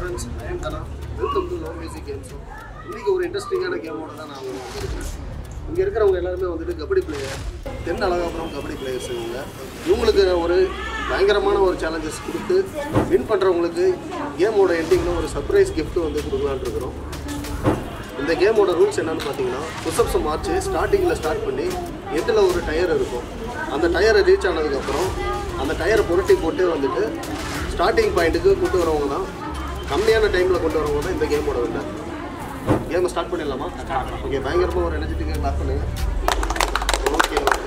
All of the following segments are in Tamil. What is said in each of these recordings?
Friends I'm Kana welcome to low music game show இன்றைக்கி ஒரு இன்ட்ரெஸ்டிங்கான கேமோட தான் நான் உங்களுக்கு வந்திருக்கேன் இங்கே இருக்கிறவங்க எல்லாருமே வந்துட்டு kabaddi player then Alagapuram kabaddi players இவங்க இவங்களுக்கு ஒரு பயங்கரமான ஒரு சேலஞ்சஸ் கொடுத்து வின் பண்ணுறவங்களுக்கு கேமோட எண்டிங்கில் ஒரு சர்ப்ரைஸ் gift வந்து கொடுக்கலான்னு இருக்கிறோம் இந்த கேமோட ரூல்ஸ் என்னன்னு பார்த்தீங்கன்னா புஷ்அப்ஸை மார்ச்சு ஸ்டார்டிங்கில் ஸ்டார்ட் பண்ணி எட்டில் ஒரு டயர் இருக்கும் அந்த டயரை ரீச் ஆனதுக்கப்புறம் அந்த டயரை புரட்டி போட்டு வந்துட்டு ஸ்டார்டிங் பாயிண்ட்டுக்கு கொண்டு வரவங்க தான் கம்மியான டைமில் கொண்டு வரவங்க தான் இந்த கேமோட வின்னர் கேமை ஸ்டார்ட் பண்ணிடலாமா ஓகே பயங்கரமாக ஒரு எனர்ஜெட்டிக்காக கிளாஸ் பண்ணுங்க ஓகே ஓகே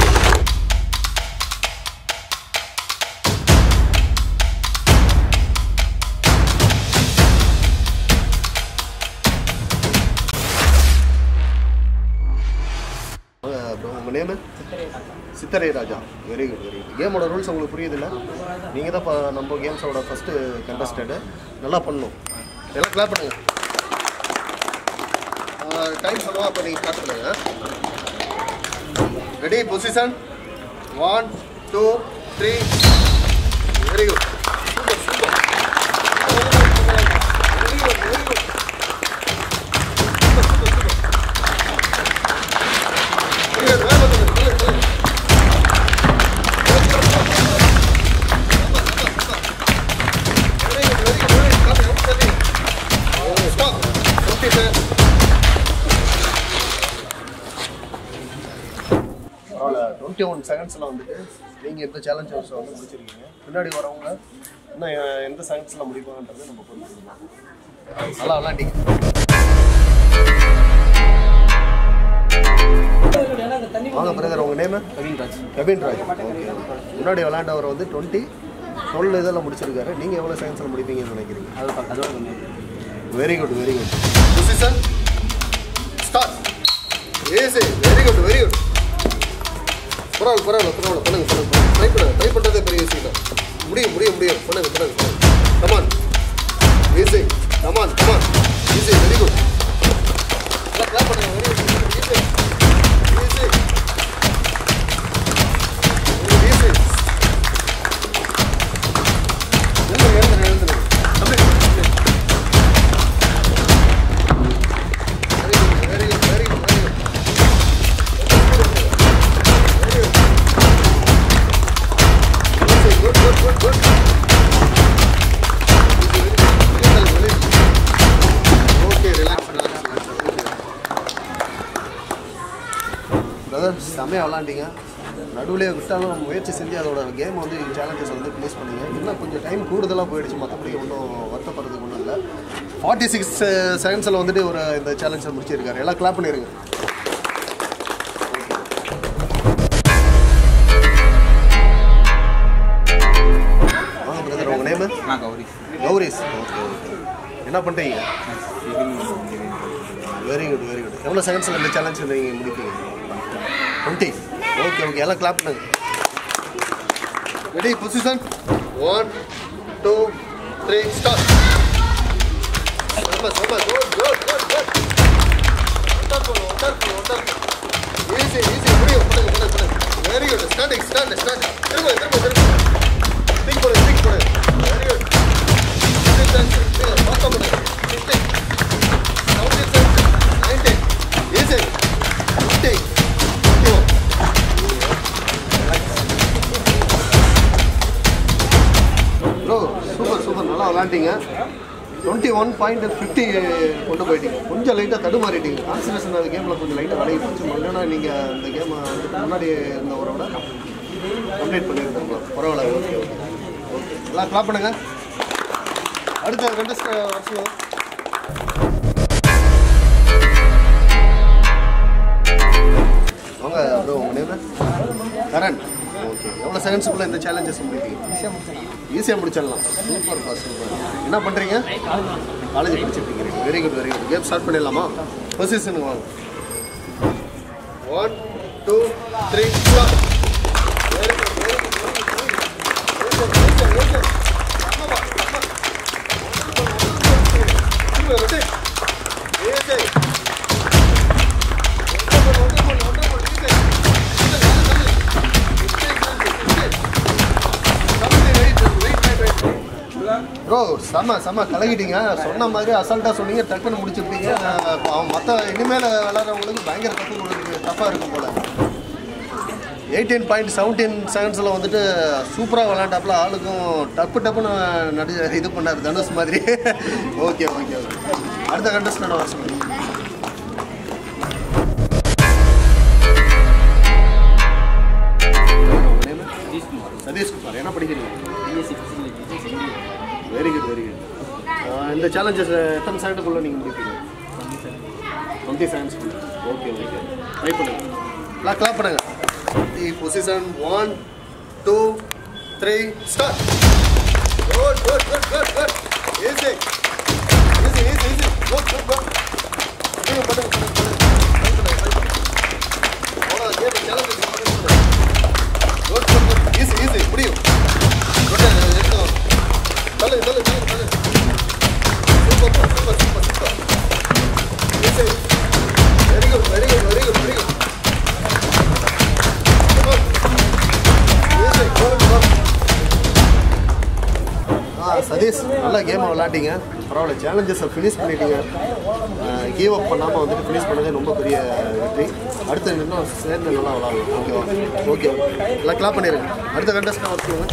ப்ரோ உங்கள் name Chithirai Raja very good very good கேமோட ரூல்ஸ் உங்களுக்கு புரியுதுல்ல நீங்கள் தான் இப்போ நம்ம கேம்ஸோட ஃபஸ்ட்டு கண்டஸ்டடு நல்லா பண்ணணும் எல்லாம் கிளாப் பண்ணுங்க டைம் சொல்லுவோம் அப்போ நீங்கள் ஸ்டார்ட் பண்ணுங்க ready position one two three very good super super very good very good super super super Привет, давай потом, привет, привет. Twenty one செகண்ட்ஸில் வந்துட்டு நீங்கள் எந்த சேலஞ்ச் ஹவுஸை வந்து முடிச்சிருக்கீங்க பின்னாடி வரவங்க இன்னும் எ- எந்த செகண்ட்ஸில் முடிப்பாங்கன்றது நம்ம புரிஞ்சுக்கலாம் நல்லா விளாண்டிங்க வாங்க பிரதர் உங்கள் நேமு கவின் ராஜ் கவின் ராஜ் ஓகே முன்னாடி விளாண்டவர் வந்து டுவெண்ட்டி டுவெல் இதெல்லாம் முடிச்சிருக்காரு நீங்கள் எவ்வளோ சயின்ஸில் முடிப்பீங்கன்னு நினைக்கிறீங்க very good very good position start easy very good very good பரவாயில்ல பரவாயில்ல பரவாயில்ல பண்ணுங்க பண்ணுங்க ட்ரை பண்ணுங்க ட்ரை பண்ணுறதே பெரிய விஷயம் தான் முடியும் முடியும் முடியும் பண்ணுங்க பண்ணுங்க come on easy come on come on easy very good எல்லாம் கிளாப் பண்ணுங்க very good easy easy easy எழுந்துருங்க எழுந்துருங்க எழுந்துருங்க தம்பி very good very good very good very good Good, good, good, good. Okay, relax, relax, relax. Brother செம்மையாக விளாண்டிங்க நடுவுலேயே விட்டாலும் நம்ம முயற்சி செஞ்சு அதோட கேம் வந்து சேலஞ்சஸ் வந்து ப்ளேஸ் பண்ணீங்க இன்னும் கொஞ்சம் டைம் கூடுதலாக போயிடுச்சு மற்றபடி ஒன்றும் வருத்தப்படுறதுக்கு ஒன்றும் இல்லை ஃபார்ட்டி சிக்ஸ் செகண்ட்ஸில் வந்துட்டு ஒரு இந்த சேலஞ்சை முடிச்சிருக்காரு எல்லாம் கிளாப் பண்ணிடுங்க வாங்க பிரதர் உங்கள் நேமு நான் கௌரி கௌரிஸ் ஓகே ஓகே என்ன பண்ணுறீங்க வெரி குட் வெரி குட் எவ்வளோ செகண்ட்ஸில் இந்த சேலஞ்ச் நீங்கள் முடிப்பீங்க டுவெண்ட்டி ஓகே ஓகே எல்லாம் கிளாப் பண்ணுங்க ready position one two three start செம்ம செம்ம good good good good wonderful wonderful wonderful easy easy முடியும் பண்ணுங்க பண்ணுங்க பண்ணுங்க very good standing stand stand திரும்ப திரும்ப திரும்ப ஸ்டிக் போடு ஸ்டிக் போடு வெரி குட் பார்த்தா போடு fifty seventy seven ninety easy fifty fifty one bro super super நல்லா விளாண்டிங்க டுவெண்ட்டி ஒன் பாயிண்ட் ஃபிஃப்டி கொண்டு போயிட்டீங்க கொஞ்சம் லைட்டாக தடுமாறிட்டீங்க கான்சன்ட்ரேஷன் அந்த கேமில் கொஞ்சம் லைட்டாக விலகி போச்சு இல்லைன்னா நீங்கள் இந்த கேமை வந்துட்டு முன்னாடி இருந்தவரோட கம்ப்ளீட் பண்ணியிருக்கோம் பரவாயில்ல ஓகே ஓகே ஓகே எல்லாம் கிளாப் பண்ணுங்க அடுத்த கண்டஸ்ட் வருஷம் வாங்க ப்ரோ உங்கள் நேம் கரண் ஓகே எவ்வளோ செகண்ட்ஸுக்குள்ளே இந்த சேலஞ்சஸ் முடிப்பீங்க ஈஸியாக முடிச்சிடலாம் சூப்பர் பா சூப்பர் என்ன பண்ணுறீங்க காலேஜ் படிச்சிருக்கீங்க very good very good game start பண்ணிடலாமா பொசிஷனுக்கு வாங்க one two three start very good very good very good Easy. Wonderful, wonderful, easy. Easy, easy, easy. Easy, easy, easy. Come to the right, right, right, right. Bro செம்ம செம்ம கலகிட்டீங்க சொன்ன மாதிரி அசால்ட்டாக சொன்னீங்க டக்குன்னு முடிச்சுட்டீங்க மற்ற இனிமேல் விளாட்றவங்களுக்கு பயங்கர தப்பு உங்களுக்கு டஃப்பாக இருக்கும் போல எயிட்டீன் பாயிண்ட் செவன்டீன் செகண்ட்ஸில் வந்துட்டு சூப்பராக விளாண்டாப்புல ஆளுக்கும் டப்பு டப்புன்னு நடி இது பண்ணார் தனுஷ் மாதிரி ஓகே ஓகே ஓகே அடுத்த கண்டஸ்டன்ட் வர சொல்லுங்க சதீஷ்குமார் என்ன படிக்கிறீங்க வெரி குட் வெரி குட் இந்த சேலஞ்சஸ் எத்தனை செகண்டுக்குள்ளே நீங்கள் முடிப்பீங்க டுவெண்ட்டி செகண்ட்ஸ்க்குள்ள ஓகே ஓகே ட்ரை பண்ணுங்க எல்லாம் கிளாப் பண்ணுங்க the position one two three start good good good good good easy easy easy easy good good good பண்ணுங்க பண்ணுங்க பண்ணுங்க அவ்வளோ கேம் சேலஞ்சஸ் பண்ணுங்க good good good easy easy முடியும் குட் எடுத்து தள்ளு தள்ளு தள்ளு தள்ளு super super super super easy very good very good very good very good Sathish நல்லா கேமை விளாட்டிங்க பரவாயில்ல சேலஞ்சஸை ஃபினிஷ் பண்ணிட்டீங்க கீவ் அப் பண்ணாமல் வந்துட்டு ஃபினிஷ் பண்ணதே ரொம்ப பெரிய வெற்றி அடுத்து இன்னும் சேர்ந்து நல்லா விளாடலாம் ஓகேவா ஓகே எல்லாம் கிளாப் பண்ணிடுங்க அடுத்த கண்டஸ்டாக வச்சுக்கோங்க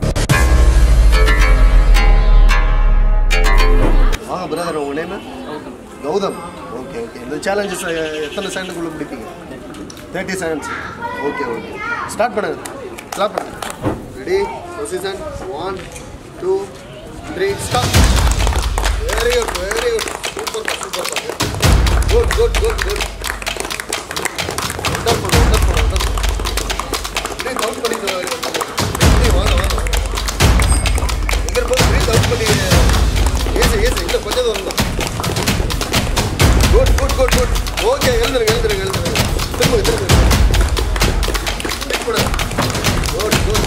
வாங்க பிரதர் உங்கள் நேம் கௌதம் ஓகே ஓகே இந்த சேலஞ்சஸ் எத்தனை செகண்டுக்குள்ளே முடிப்பீங்க thirty seconds okay okay start பண்ணுங்க கிளாப் பண்ணுங்க ready position one two three start very good very good super super good good good good wonder பண்ணு ஒண்டர் பண்ணு ஒண்டர் பண்ணு அப்படியே கவுண்ட் பண்ணி அப்படியே வாங்க வாங்க எங்கே இருப்போம் அப்படியே கவுண்ட் பண்ணி ஏசி ஏசி இல்லை கொஞ்சம் தூரம் தான் good good good good okay எழுந்துருங்க எழுந்துருங்க எழுந்துருங்க திரும்ப திரும்ப குட் குட்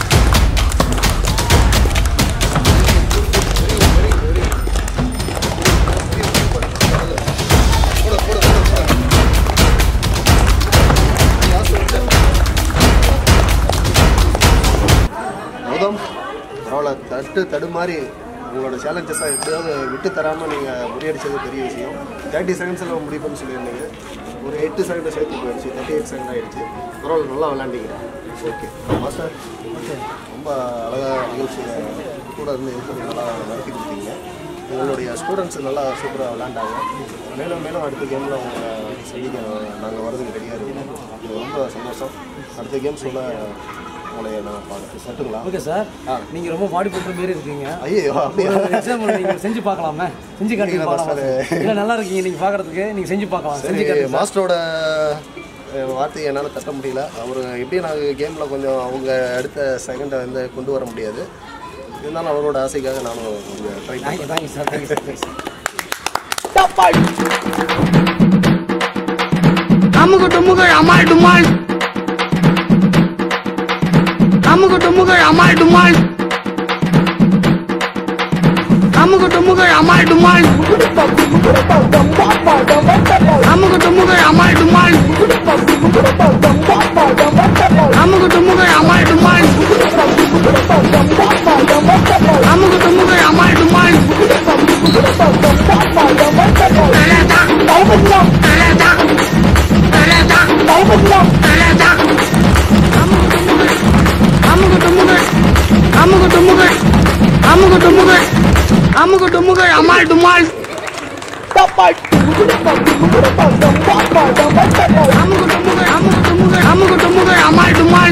கௌதம் பரவாயில்ல தட்டு தடுமாறி உங்களோட சேலஞ்சஸாக எப்படியாவது விட்டு தராமல் நீங்கள் முறியடிச்சது பெரிய விஷயம் தேர்ட்டி செகண்ட்ஸில் முடிப்பேன்னு சொல்லியிருந்தீங்க ஒரு எட்டு செகண்டை சேர்த்து போயிடுச்சு தேர்ட்டி எயிட் செகண்ட் ஆயிடுச்சு பரவாயில்ல நல்லா விளாண்டிங்க ஓகே மாஸ்டர் ஓகே ரொம்ப அழகாக நிகழ்ச்சியில் கூட இருந்து இது பண்ணி நல்லா நடத்தி கொடுத்தீங்க உங்களுடைய ஸ்டூடெண்ட்ஸ் நல்லா சூப்பராக விளாண்டாங்க மேலும் மேலும் அடுத்த கேமில் அவங்க செய்ய நாங்கள் வரதுக்கு ரெடியாக இருக்கோம் இது ரொம்ப சந்தோஷம் அடுத்த கேம் சொல்ல உங்களை நான் பார்த்து சட்டுங்களா ஓகே சார் ஆ. நீங்க ரொம்ப பாடி போட்ட மாரி இருக்கீங்க ஐயோ அப்படியா எக்ஸாம்பிள் நீங்க செஞ்சு பார்க்கலாமே செஞ்சு காட்டி இல்ல, பார்க்கலாம் master. இல்ல நல்லா இருக்கீங்க நீங்க பார்க்கறதுக்கு நீங்க செஞ்சு பார்க்கலாம் செஞ்சு சரி காட்டுங்க சார். மாஸ்டரோட அஹ், வார்த்தையை என்னால் தட்ட முடியல அவர் எப்படியும் நாங்கள் கேமில் கொஞ்சம் அவங்க அடுத்த செகண்டை வந்து கொண்டு வர முடியாது இருந்தாலும் அவரோட ஆசைக்காக நானும் கொஞ்சம் try thank you thank you sir thank you sir thank you sir அமுகு டுமுகள் அமால் டுமால் அமுகு டுமுகள் அமால் டுமால் அமுகு டுமுகள் அமால் டுமால் அமுகு டுமுகள் அமால் டுமால் அமுகு டுமுகள் அமால் டுமால் அமுகு டுமுகள் அமால் டுமால் தலதா தலதா தலதா தலதா அமுகு டுமுகள் அமுகு டுமுகள் அமுகு டுமுகள் அமுகு டுமுகள் அமால் டுமால் அமுகு டுமுகள் அமுகு டுமுகள் அமுகு டுமுகள் அமால் டுமால்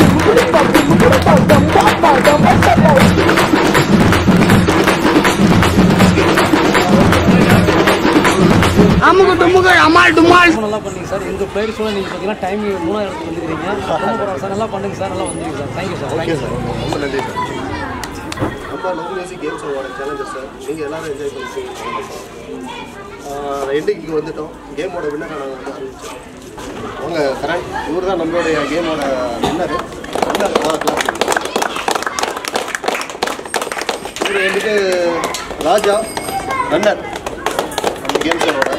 அமுகு டுமுகள் அமால் டுமால் ரொம்ப நல்லா பண்ணீங்க சார் எங்க பிளேயர்ஸ் கூட நீங்க பாத்தீங்கன்னா டைம் மூணாவது இடத்துக்கு வந்துருக்கீங்க ரொம்ப பரவாயில்ல சார் நல்லா பண்ணுங்க சார் நல்லா வந்துருங்க sir thank you sir okay thank you sir sir ரொம்ப நன்றி சார் நம்ம லோ மியூசிக் கேம் ஷோவோட சேலஞ்சஸ் சார் நீங்கள் எல்லாரும் என்ஜாய் பண்ணிருக்கீங்க எண்டிங்க்கு வந்துட்டோம் கேமோட வின்னரை நாங்கள் வந்து அறிவிச்சோம் அவங்க கரெக்ட் இவர் தான் நம்மளுடைய கேமோட வின்னர் வின்னர் கிளாஸ் இவர் வந்துட்டு ராஜா ரன்னர் நம்ம கேம் ஷோவோட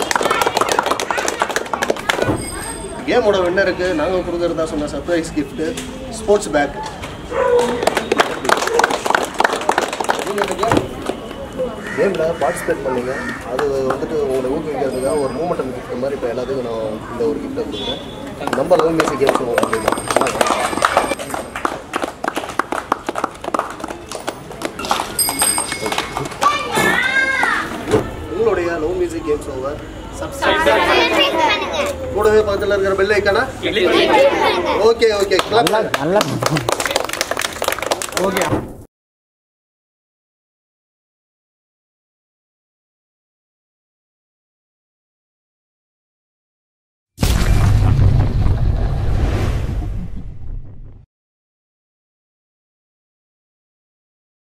கேமோட வின்னருக்கு நாங்கள் கொடுக்குறதா சொன்ன சர்ப்ரைஸ் gift ஸ்போர்ட்ஸ் பேக் நீங்கள் இந்த கேம் கேமில் பார்ட்டிசிபேட் பண்ணீங்க அது வந்துட்டு உங்களை ஊக்குவிக்கிறதுக்காக ஒரு மூமெண்ட் கிஃப்ட் மாதிரி இப்போ எல்லாத்துக்கும் நான் இந்த ஒரு கிஃப்ட்டை கொடுக்குறேன் நம்பர் லவ் மியூசிக் கேம்ஸ் அப்படின்னா உங்களுடைய லவ் மியூசிக் கேம்ஸ் ஓவர் கூடவே பக்கத்தில் இருக்கிற பெல் ஐக்கானா ஓகே ஓகே நல்லா நல்லா ஓகே